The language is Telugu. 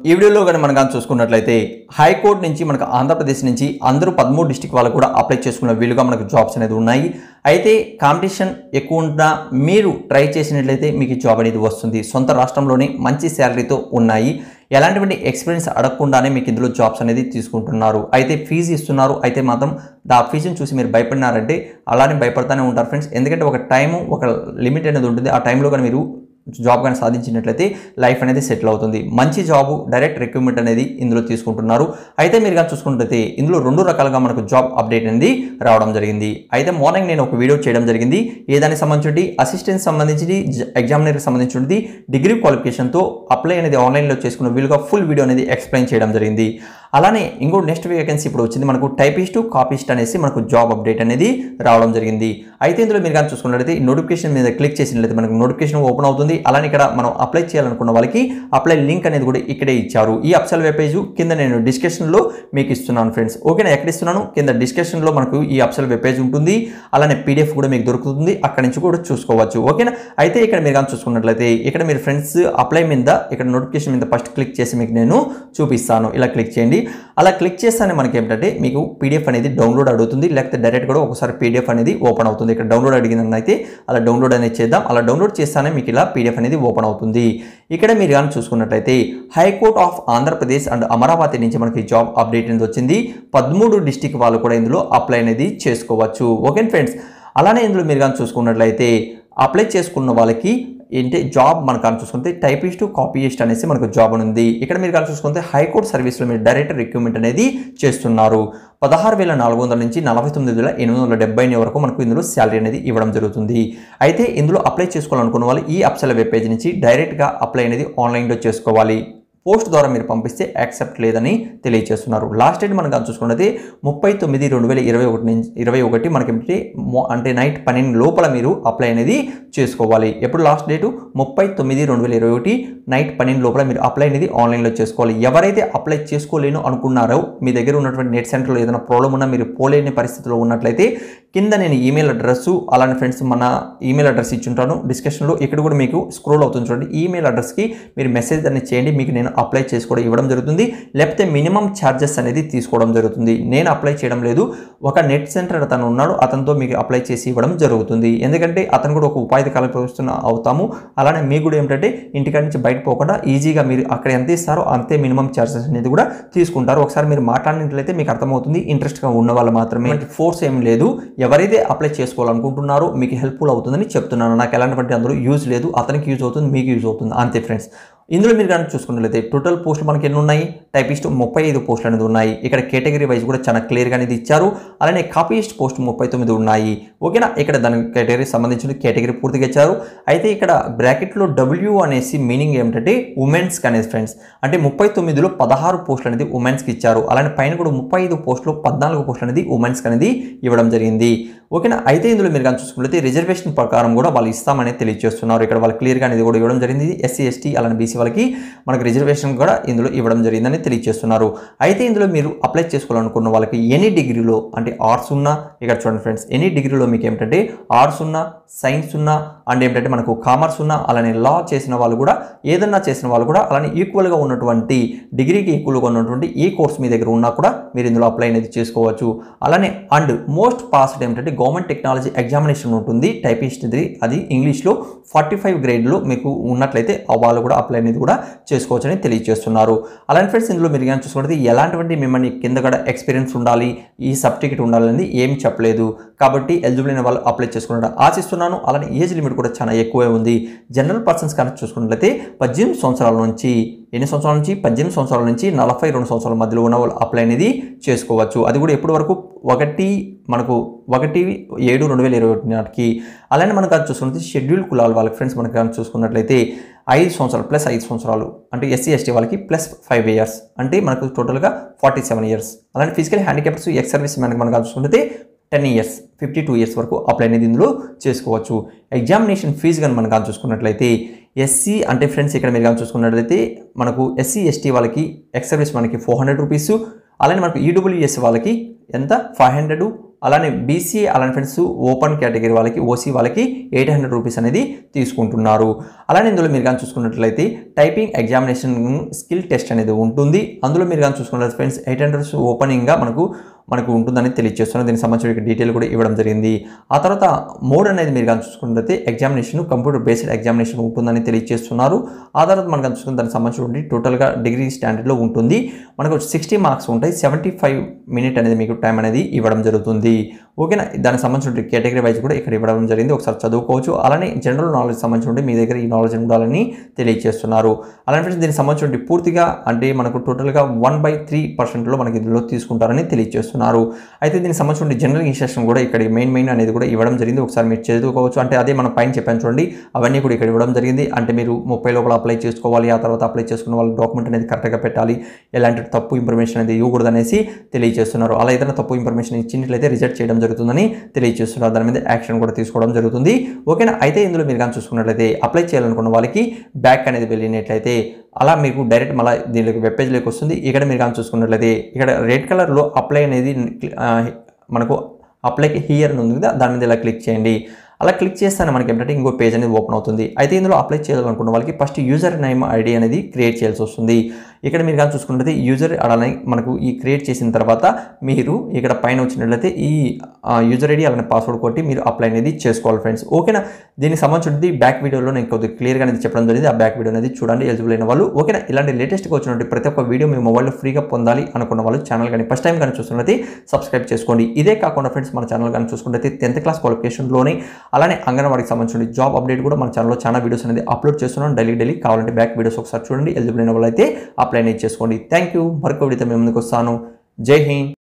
ఈ వీడియోలో కానీ మనం కానీ చూసుకున్నట్లయితే హైకోర్టు నుంచి మనకు ఆంధ్రప్రదేశ్ నుంచి అందరూ పదమూడు డిస్టిక్ వాళ్ళు కూడా అప్లై చేసుకున్న వీలుగా మనకు జాబ్స్ అనేది ఉన్నాయి అయితే కాంపిటీషన్ ఎక్కువ ఉన్నా మీరు ట్రై చేసినట్లయితే మీకు ఈ జాబ్ అనేది వస్తుంది సొంత రాష్ట్రంలోనే మంచి శాలరీతో ఉన్నాయి ఎలాంటివంటి ఎక్స్పీరియన్స్ అడగకుండానే మీకు ఇందులో జాబ్స్ అనేది తీసుకుంటున్నారు అయితే ఫీజు ఇస్తున్నారు అయితే మాత్రం ఆ ఫీజుని చూసి మీరు భయపడినారంటే అలానే భయపడతానే ఉంటారు ఫ్రెండ్స్ ఎందుకంటే ఒక టైము ఒక లిమిట్ అనేది ఉంటుంది ఆ టైంలో కానీ మీరు జాబ్ కానీ సాధించినట్లయితే లైఫ్ అనేది సెటిల్ అవుతుంది మంచి జాబ్ డైరెక్ట్ రిక్రూట్మెంట్ అనేది ఇందులో తీసుకుంటున్నారు అయితే మీరు కానీ చూసుకున్నట్లయితే ఇందులో రెండు రకాలుగా మనకు జాబ్ అప్డేట్ అనేది రావడం జరిగింది అయితే మార్నింగ్ నేను ఒక వీడియో చేయడం జరిగింది ఏ దానికి సంబంధించి అసిస్టెంట్ సంబంధించి ఎగ్జామినర్కి సంబంధించి డిగ్రీ క్వాలిఫికేషన్తో అప్లై అనేది ఆన్లైన్లో చేసుకున్న వీలుగా ఫుల్ వీడియో అనేది ఎక్స్ప్లెయిన్ చేయడం జరిగింది అలానే ఇంకో నెక్స్ట్ వేకెన్సీ ఇప్పుడు వచ్చింది మనకు టైపిస్ట్ కాపిస్ట్ అనేసి మనకు జాబ్ అప్డేట్ అనేది రావడం జరిగింది అయితే ఇందులో మీరు కానీ చూసుకున్నట్లయితే నోటిఫికేషన్ మీద క్లిక్ చేసినట్లయితే మనకు నోటిఫికేషన్ ఓపెన్ అవుతుంది అలానే ఇక్కడ మనం అప్లై చేయాలనుకున్న వాళ్ళకి అప్లై లింక్ అనేది కూడా ఇక్కడే ఇచ్చారు ఈ అప్సల్ వెబ్ పేజ్ కింద నేను డిస్క్రిప్షన్లో మీకు ఇస్తున్నాను ఫ్రెండ్స్ ఓకేనా ఎక్కడ ఇస్తున్నాను కింద డిస్క్రిప్షన్లో మనకు ఈ అప్సల్ వెబ్ పేజ్ ఉంటుంది అలానే పీడిఎఫ్ కూడా మీకు దొరుకుతుంది అక్కడ నుంచి కూడా చూసుకోవచ్చు ఓకేనా అయితే ఇక్కడ మీరు కానీ చూసుకున్నట్లయితే ఇక్కడ మీరు ఫ్రెండ్స్ అప్లై మీద ఇక్కడ నోటిఫికేషన్ మీద ఫస్ట్ క్లిక్ చేసి మీకు నేను చూపిస్తాను ఇలా క్లిక్ చేయండి అలా క్లిక్ చేస్తానే మనకి ఏంటంటే మీకు పీడిఎఫ్ అనేది డౌన్లోడ్ అడుగుతుంది లేకపోతే డైరెక్ట్ కూడా ఒకసారి పీడిఎఫ్ అనేది ఓపెన్ అవుతుంది ఇక్కడ డౌన్లోడ్ అడిగిందని అయితే అలా డౌన్లోడ్ అనేది చేద్దాం అలా డౌన్లోడ్ చేస్తానే మీకు ఇలా పీడిఎఫ్ అనేది ఓపెన్ అవుతుంది ఇక్కడ మీరు కానీ చూసుకున్నట్లయితే high court of Andhra Pradesh and Amaravati నుంచి మనకి జాబ్ అప్డేట్ అనేది వచ్చింది పదమూడు డిస్టిక్ వాళ్ళు కూడా ఇందులో అప్లై అనేది చేసుకోవచ్చు ఓకే ఫ్రెండ్స్ అలానే ఇందులో మీరు కానీ చూసుకున్నట్లయితే అప్లై చేసుకున్న వాళ్ళకి ఏంటి జాబ్ మనం కానీ చూసుకుంటే టైపిస్ట్ కాపీయిస్ట్ అనేసి మనకు జాబ్ ఉంది ఇక్కడ మీరు కానీ చూసుకుంటే హైకోర్టు సర్వీస్లో మీరు డైరెక్ట్ రిక్రూట్మెంట్ అనేది చేస్తున్నారు పదహారు వేల నాలుగు వందల నుంచి నలభై తొమ్మిది వేల ఎనిమిది వందల డెబ్బై వరకు మనకు ఇందులో శాలరీ అనేది ఇవ్వడం జరుగుతుంది అయితే ఇందులో అప్లై చేసుకోవాలనుకున్న వాళ్ళు ఈ అప్సల వెబ్ పేజ్ నుంచి డైరెక్ట్గా అప్లై అనేది ఆన్లైన్లో చేసుకోవాలి పోస్ట్ ద్వారా మీరు పంపిస్తే యాక్సెప్ట్ లేదని తెలియజేస్తున్నారు లాస్ట్ డేట్ మనం కానీ చూసుకున్నది ముప్పై తొమ్మిది రెండు వేల ఇరవై ఒకటి నుంచి ఇరవై ఒకటి మనకి ఏంటి మో- అంటే నైట్ పన్నెండు లోపల మీరు అప్లై అనేది చేసుకోవాలి ఎప్పుడు లాస్ట్ డేటు ముప్పై తొమ్మిది రెండు వేల ఇరవై ఒకటి నైట్ పన్నెండు లోపల మీరు అప్లై అనేది ఆన్లైన్లో చేసుకోవాలి ఎవరైతే అప్లై చేసుకోలేను అనుకున్నారో మీ దగ్గర ఉన్నటువంటి నెట్ సెంటర్లో ఏదైనా ప్రాబ్లం ఉన్నా మీరు పోలేని పరిస్థితిలో ఉన్నట్లయితే కింద నేను ఈమెయిల్ అడ్రస్ అలానే ఫ్రెండ్స్ మన ఈమెయిల్ అడ్రస్ ఇచ్చుంటాను డిస్కషన్లో ఇక్కడ కూడా మీకు స్క్రోల్ అవుతుంది చూడండి ఈమెయిల్ అడ్రస్కి మీరు మెసేజ్ అనేది చేయండి మీకు నేను అప్లై చేసుకోవడం ఇవ్వడం జరుగుతుంది లేకపోతే మినిమం ఛార్జెస్ అనేది తీసుకోవడం జరుగుతుంది నేను అప్లై చేయడం లేదు ఒక నెట్ సెంటర్ అతను ఉన్నాడు అతనితో మీకు అప్లై చేసి ఇవ్వడం జరుగుతుంది ఎందుకంటే అతను కూడా ఒక ఉపాధి కల్పిస్తున్న అవుతాము అలానే మీకు కూడా ఏంటంటే ఇంటికాడ నుంచి బయట పోకుండా ఈజీగా మీరు అక్కడ ఎంత ఇస్తారో అంతే మినిమం ఛార్జెస్ అనేది కూడా తీసుకుంటారు ఒకసారి మీరు మాట్లాడినట్లయితే మీకు అర్థమవుతుంది ఇంట్రెస్ట్గా ఉన్న వాళ్ళు మాత్రమే ఫోర్స్ ఏం లేదు ఎవరైతే అప్లై చేసుకోవాలనుకుంటున్నారో మీకు హెల్ప్ఫుల్ అవుతుందని చెప్తున్నాను నాకు ఎలాంటి అందులో యూజ్ లేదు అతనికి యూజ్ అవుతుంది మీకు యూజ్ అవుతుంది అంతే ఫ్రెండ్స్ ఇందులో మీరు కానీ చూసుకున్నట్లయితే టోటల్ పోస్టులు మనకి ఎన్ని ఉన్నాయి టైపిస్ట్ ముప్పై ఐదు పోస్టులు అనేది ఉన్నాయి ఇక్కడ కేటగిరీ వైజ్ కూడా చాలా క్లియర్గా అనేది ఇచ్చారు అలానే కాపీయిస్ట్ పోస్ట్ ముప్పై తొమ్మిది ఉన్నాయి ఓకేనా ఇక్కడ దాని కేటగిరీ సంబంధించిన కేటగిరీ పూర్తిగా ఇచ్చారు అయితే ఇక్కడ బ్రాకెట్లో డబ్ల్యూ అనేసి మీనింగ్ ఏమిటంటే ఉమెన్స్కి అనేది ఫ్రెండ్స్ అంటే ముప్పై తొమ్మిదిలో పదహారు పోస్టులు అనేది ఉమెన్స్కి ఇచ్చారు అలానే పైన కూడా ముప్పై ఐదు పోస్టులు పద్నాలుగు పోస్టులు అనేది ఉమెన్స్కి అనేది ఇవ్వడం జరిగింది ఓకేనా అయితే ఇందులో మీరు కానీ చూసుకున్నట్లయితే రిజర్వేషన్ ప్రకారం కూడా వాళ్ళు ఇస్తామని తెలియజేస్తున్నారు ఇక్కడ వాళ్ళు క్లియర్గా అనేది కూడా ఇవ్వడం జరిగింది ఎస్సీ ఎస్టీ అలానే బీసీ వాళ్ళకి మనకు రిజర్వేషన్ కూడా ఇందులో ఇవ్వడం జరిగిందని తెలియజేస్తున్నారు అయితే ఇందులో మీరు అప్లై చేసుకోవాలనుకున్న వాళ్ళకి ఎనీ డిగ్రీలో అంటే ఆర్ట్స్ ఉన్నా ఇక్కడ చూడండి ఫ్రెండ్స్ ఎనీ డిగ్రీలో మీకు ఏమిటంటే ఆర్ట్స్ ఉన్నా సైన్స్ ఉన్నా అండ్ ఏంటంటే మనకు కామర్స్ ఉన్నా అలానే లా చేసిన వాళ్ళు కూడా ఏదన్నా చేసిన వాళ్ళు కూడా అలానే ఈక్వల్గా ఉన్నటువంటి డిగ్రీకి ఈక్వల్గా ఉన్నటువంటి ఏ కోర్స్ మీ దగ్గర ఉన్నా కూడా మీరు ఇందులో అప్లై అనేది చేసుకోవచ్చు అలానే అండ్ మోస్ట్ పాస్డ్ ఏమిటంటే గవర్నమెంట్ టెక్నాలజీ ఎగ్జామినేషన్ ఉంటుంది టైపిస్ట్ది అది ఇంగ్లీష్లో ఫార్టీ ఫైవ్ గ్రేడ్లో మీకు ఉన్నట్లయితే ఆ వాళ్ళు కూడా అప్లై అనేది కూడా చేసుకోవచ్చని తెలియజేస్తున్నారు అలాంటి ఫ్రెండ్స్ ఇందులో మీరు కానీ చూసుకుంటే ఎలాంటివంటి మిమ్మల్ని కింద కూడా ఎక్స్పీరియన్స్ ఉండాలి ఈ సర్టిఫికేట్ ఉండాలని ఏం చెప్పలేదు కాబట్టి ఎలిజిబుల్ అయిన వాళ్ళు అప్లై చేసుకున్నట్టు ఆశిస్తున్నాను అలానే ఏజ్ లిమిట్ కూడా చాలా ఎక్కువే ఉంది జనరల్ పర్సన్స్ కనుక చూసుకున్నట్లయితే పద్దెనిమిది సంవత్సరాల నుంచి ఎన్ని సంవత్సరాల నుంచి పద్దెనిమిది సంవత్సరాల నుంచి నలభై రెండు సంవత్సరాల మధ్యలో ఉన్న వాళ్ళు అప్లై అనేది చేసుకోవచ్చు అది కూడా ఎప్పటి వరకు ఒకటి మనకు ఒకటి ఏడు రెండు వేల ఇరవై ఒకటి నాటికి అలానే మనకు అది చూసుకుంటే షెడ్యూల్ కులాల వాళ్ళకి ఫ్రెండ్స్ మనకు కానీ చూసుకున్నట్లయితే ఐదు సంవత్సరాలు ప్లస్ ఐదు సంవత్సరాలు అంటే ఎస్సీ ఎస్టీ వాళ్ళకి ప్లస్ ఫైవ్ ఇయర్స్ అంటే మనకు టోటల్గా ఫార్టీ సెవెన్ ఇయర్స్ అలానే ఫిజికల్ హ్యాండిక్యాప్స్ ఎక్స్ సర్వీస్ మనకు మనకు చూసుకుంటే ten years fifty two years వరకు అప్లై అనేది ఇందులో చేసుకోవచ్చు ఎగ్జామినేషన్ ఫీజు కానీ మనం కానీ చూసుకున్నట్లయితే ఎస్సీ అంటే ఫ్రెండ్స్ ఇక్కడ మీరు కానీ చూసుకున్నట్లయితే మనకు ఎస్సీ ఎస్టీ వాళ్ళకి ఎక్స్ సర్వీస్ మనకి ఫోర్ హండ్రెడ్ రూపీస్ అలానే మనకు ఈడబ్ల్యూఎస్ వాళ్ళకి ఎంత ఫైవ్ హండ్రెడ్ అలానే బీసీ అలానే ఫ్రెండ్స్ ఓపెన్ కేటగిరీ వాళ్ళకి ఓసీ వాళ్ళకి ఎయిట్ హండ్రెడ్ రూపీస్ అనేది తీసుకుంటున్నారు అలానే ఇందులో మీరు కానీ చూసుకున్నట్లయితే టైపింగ్ ఎగ్జామినేషన్ స్కిల్ టెస్ట్ అనేది ఉంటుంది అందులో మీరు కానీ చూసుకున్నట్లయితే ఫ్రెండ్స్ ఎయిట్ హండ్రెడ్స్ ఓపెనింగ్గా మనకు మనకు ఉంటుందని తెలియజేస్తున్నారు దీనికి సంబంధించిన డీటెయిల్ కూడా ఇవ్వడం జరిగింది ఆ తర్వాత మోడ్ అనేది మీరు కానీ చూసుకున్నట్లయితే ఎగ్జామినేషన్ కంప్యూటర్ బేస్డ్ ఎగ్జామినేషన్ ఉంటుందని తెలియజేస్తున్నారు ఆ తర్వాత మనం కానీ చూసుకున్న దానికి సంబంధించి టోటల్గా డిగ్రీ స్టాండర్డ్లో ఉంటుంది మనకు సిక్స్టీ మార్క్స్ ఉంటాయి సెవెంటీ ఫైవ్ మినిట్ అనేది మీకు టైం అనేది ఇవ్వడం జరుగుతుంది ఓకేనా దానికి సంబంధించిన కేటగిరీ వైజ్ కూడా ఇక్కడ ఇవ్వడం జరిగింది ఒకసారి చదువుకోవచ్చు అలానే జనరల్ నాలెడ్జ్ సంబంధించి మీ దగ్గర ఈ నాలెడ్జ్ ఉండాలని తెలియజేస్తున్నారు అలానే ఫ్రెండ్స్ దీనికి సంబంధించి పూర్తిగా అంటే మనకు టోటల్గా వన్ బై త్రీ పర్సెంట్లో మనకి ఇందులో తీసుకుంటారని తెలియజేస్తున్నారు అయితే దీనికి సంబంధించిన జనరల్ ఇన్స్ట్రక్షన్ కూడా ఇక్కడ మెయిన్ మెయిన్ అనేది కూడా ఇవ్వడం జరిగింది ఒకసారి మీరు చదువుకోవచ్చు అంటే అదే మనం పైన చెప్పాను చూడండి అవన్నీ కూడా ఇక్కడ ఇవ్వడం జరిగింది అంటే మీరు ముప్పై లోపల అప్లై చేసుకోవాలి ఆ తర్వాత అప్లై చేసుకున్న వాళ్ళ డాక్యుమెంట్ అనేది కరెక్ట్గా పెట్టాలి ఎలాంటి తప్పు ఇన్ఫర్మేషన్ అనేది ఇవ్వకూడదు అనేసి తెలియజేస్తున్నారు అలా ఏదైనా తప్పు ఇన్ఫర్మేషన్ ఇచ్చినట్లయితే రిజెక్ట్ చేయడం జరుగుతుందని తెలియజేస్తున్నారు దాని మీద యాక్షన్ కూడా తీసుకోవడం జరుగుతుంది ఓకేనా అయితే ఇందులో మీరు కానీ చూసుకున్నట్లయితే అప్లై చేయాలనుకున్న వాళ్ళకి బ్యాక్ అనేది వెళ్ళినట్లయితే అలా మీకు డైరెక్ట్ మళ్ళీ దీనికి వెబ్ పేజ్లోకి వస్తుంది ఇక్కడ మీరు కానీ చూసుకున్నట్లయితే ఇక్కడ రెడ్ కలర్లో అప్లై అనేది ఆ, మనకు అప్లైకి హియర్ అని ఉంది కదా దాని మీద ఇలా క్లిక్ చేయండి అలా క్లిక్ చేస్తానే మనకి ఏంటంటే ఇంకో పేజ్ అనేది ఓపెన్ అవుతుంది అయితే ఇందులో అప్లై చేయాలనుకున్న వాళ్ళకి ఫస్ట్ యూజర్ నేమ్ ఐడి అనేది క్రియేట్ చేయాల్సి వస్తుంది ఇక్కడ మీరు కానీ చూసుకున్నట్లయితే యూజర్ అలానే మనకు ఈ క్రియేట్ చేసిన తర్వాత మీరు ఇక్కడ పైన వచ్చినట్లయితే ఈ యూజర్ ఐడి అలానే పాస్వర్డ్ కొట్టి మీరు అప్లై అనేది చేసుకోవాలి ఫ్రెండ్స్ ఓకేనా దీనికి సంబంధించి బ్యాక్ వీడియోలో నేను కొద్దిగా క్లియర్గా అనేది చెప్పడం జరిగింది ఆ బ్యాక్ వీడియో అనేది చూడండి ఎలిజిబుల్ అయిన వాళ్ళు ఓకేనా ఇలాంటి లేటెస్ట్గా వచ్చినటువంటి ప్రతి ఒక్క వీడియో మీ మొబైల్లో ఫ్రీగా పొందాలి అనుకున్న వాళ్ళు ఛానల్ కానీ ఫస్ట్ టైం కానీ చూస్తున్నట్లయితే సబ్స్క్రైబ్ చేసుకోండి ఇదే కాకుండా ఫ్రెండ్స్ మన ఛానల్ కానీ చూసుకున్నట్లయితే టెన్త్ క్లాస్ క్వాలిఫికేషన్లోనే అలానే అంగన్వాడికి సంబంధించిన జాబ్ అప్డేట్ కూడా మన ఛానల్లో చాలా వీడియోస్ అనేది అప్లోడ్ చేస్తున్నాం డైలీ డైలీ కావాలంటే బ్యాక్ వీడియోస్ ఒకసారి చూడండి ఎలిజిబుల్ అయిన వాళ్ళు అయితే అప్లై అనేది చేసుకోండి థ్యాంక్ యూ మరొక వీడియోతో మేము ముందుకు వస్తాను జై హింద్